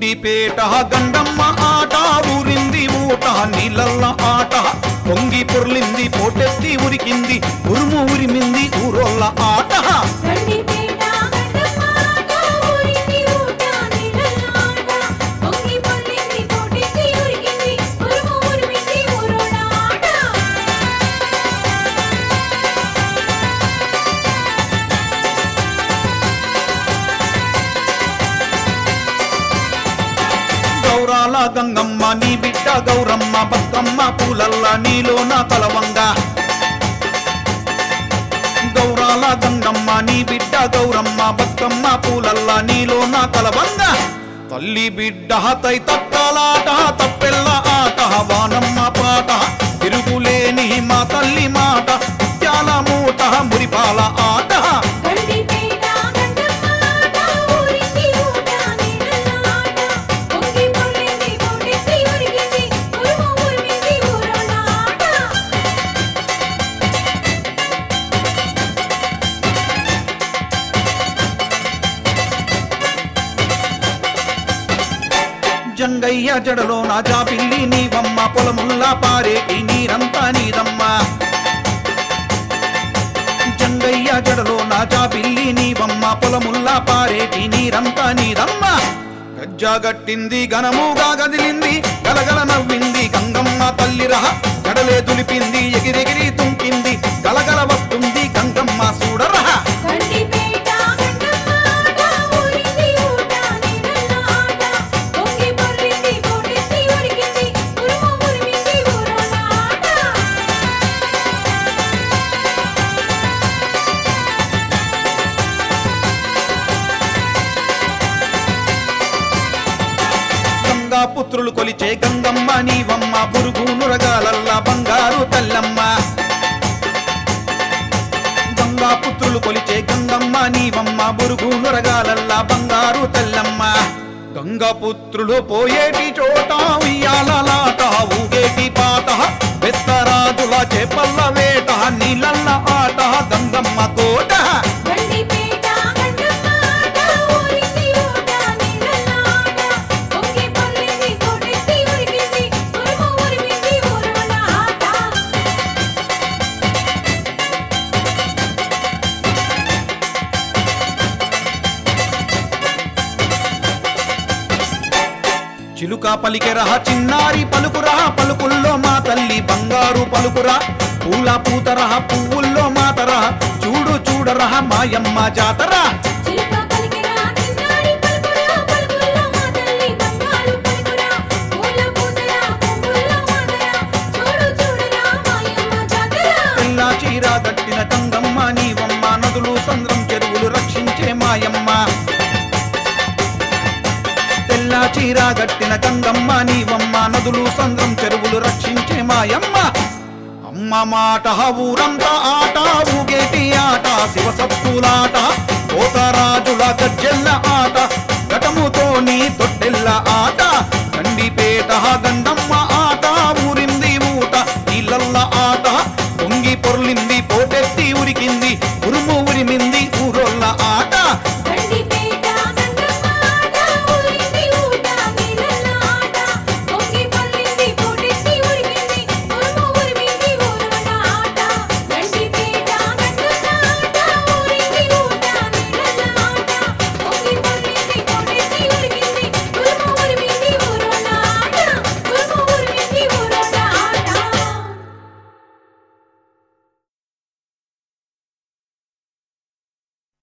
గండిపేట గండమ్మ ఆట ఊరింది ఊట నీళ్ళల్ల ఆట పొంగి పొర్లింది పోటెత్తి ఉరికింది ఉరుము ఉరిమింది ఊరోళ్ళ ఆట గండిపేట గండమ్మ ఆట ఊరింది ఊట నీళ్ళలాట పొంగి పొర్లింది పోటెత్తి ఉరికింది ఉరుము ఉరిమింది ఊరోళ్ళ ఆట గౌరాల గంగమ్మ నీ బిడ్డ గౌరమ్మ బతుకమ్మ పూలల్ల నీలోన కలవంగా గౌరాల గంగమ్మ నీ బిడ్డ గౌరమ్మ బతుకమ్మ పూలల్ల నీలోన కలవంగా తల్లి బిడ్డ తై తక్కలాట తప్పెల్ల ఆట వానమ్మ పాట తిరుగులేని మా తల్లి మాట ముత్యాల మూట మురిపాల ఆట గండిపేట గండమ్మ ఆట ఊరింది ఊట నీళ్ళలాట పొంగి పొర్లింది పోటెత్తి ఉరికింది ఉరుము ఉరిమింది ఊరోళ్ళ ఆట జంగయ్య జడలో నా జాబిల్లి నీవమ్మ పొలముల్లా పారేటి నీరంతా నీదమ్మ జంగయ్య జడలో నా జాబిల్లి నీవమ్మ పొలముల్లా పారేటి నీరంతా నీదమ్మ గజ్జాగట్టింది ఘనముగా గదిలింది గలగల నవ్వింది గంగమ్మ తల్లిరహ జడలే దులిపింది ఎగిరెగిరి తుంకింది గలగల వస్తుంది గంగమ్మ చూడరహ గండిపేట గండమ్మ ఆట ఊరింది ఊట నీళ్ళలాట పొంగి పొర్లింది పోటెత్తి ఉరికింది ఉరుము ఉరిమింది ఊరోళ్ళ ఆట గంగా పుత్రులు కొలిచే గంగమ్మ నీవమ్మ బురుగు నురగాలల్లా బంగారు తల్లమ్మ గంగా పుత్రులు కొలిచే గంగమ్మ నీవమ్మ బురుగు నురగాలల్లా బంగారు తల్లమ్మ గంగా పుత్రులు పోయేటి చోట ఉయ్యాలలాట ఊగేటి పాట బెస్తరాజుల చేపల్ల వేట నీళ్ళల్ల ఆట గంగమ్మ తోట గండిపేట గండమ్మ ఆట ఊరింది ఊట నీళ్ళలాట పొంగి పొర్లింది పోటెత్తి ఉరికింది ఉరుము ఉరిమింది ఊరోళ్ళ ఆట చిలుక పలికెరహ చిన్నారి పలుకురా పలుకుల్లో మా తల్లి బంగారు పలుకురా పూల పూతరహ పువ్వుల్లో మాతరహ చూడు చూడరహ మాయమ్మ జాతర చిలుక పలికిరా చిన్నారి పలుకురా పలుకుల్లో మా తల్లి బంగారు పలుకురా పూల పూతరా పువ్వుల్లో మాతరా చూడు చూడరా మాయమ్మ జాతర తెల్ల చీర కట్టిన కంగమ్మ నీవమ్మ నదులు సంద్రం చెరువులు రక్షించే మాయమ్మ తెల్ల చీర గట్టిన గంగమ్మ నీవమ్మ నదులు సంద్రం చెరువులు రక్షించే మాయమ్మ అమ్మ మాట ఊరంతా ఆట ఊగేటి ఆట శివసత్తులాట కోతరాజుల గజ్జెల్ల ఆట ఘటముతో నీ తొట్టెల్ల ఆట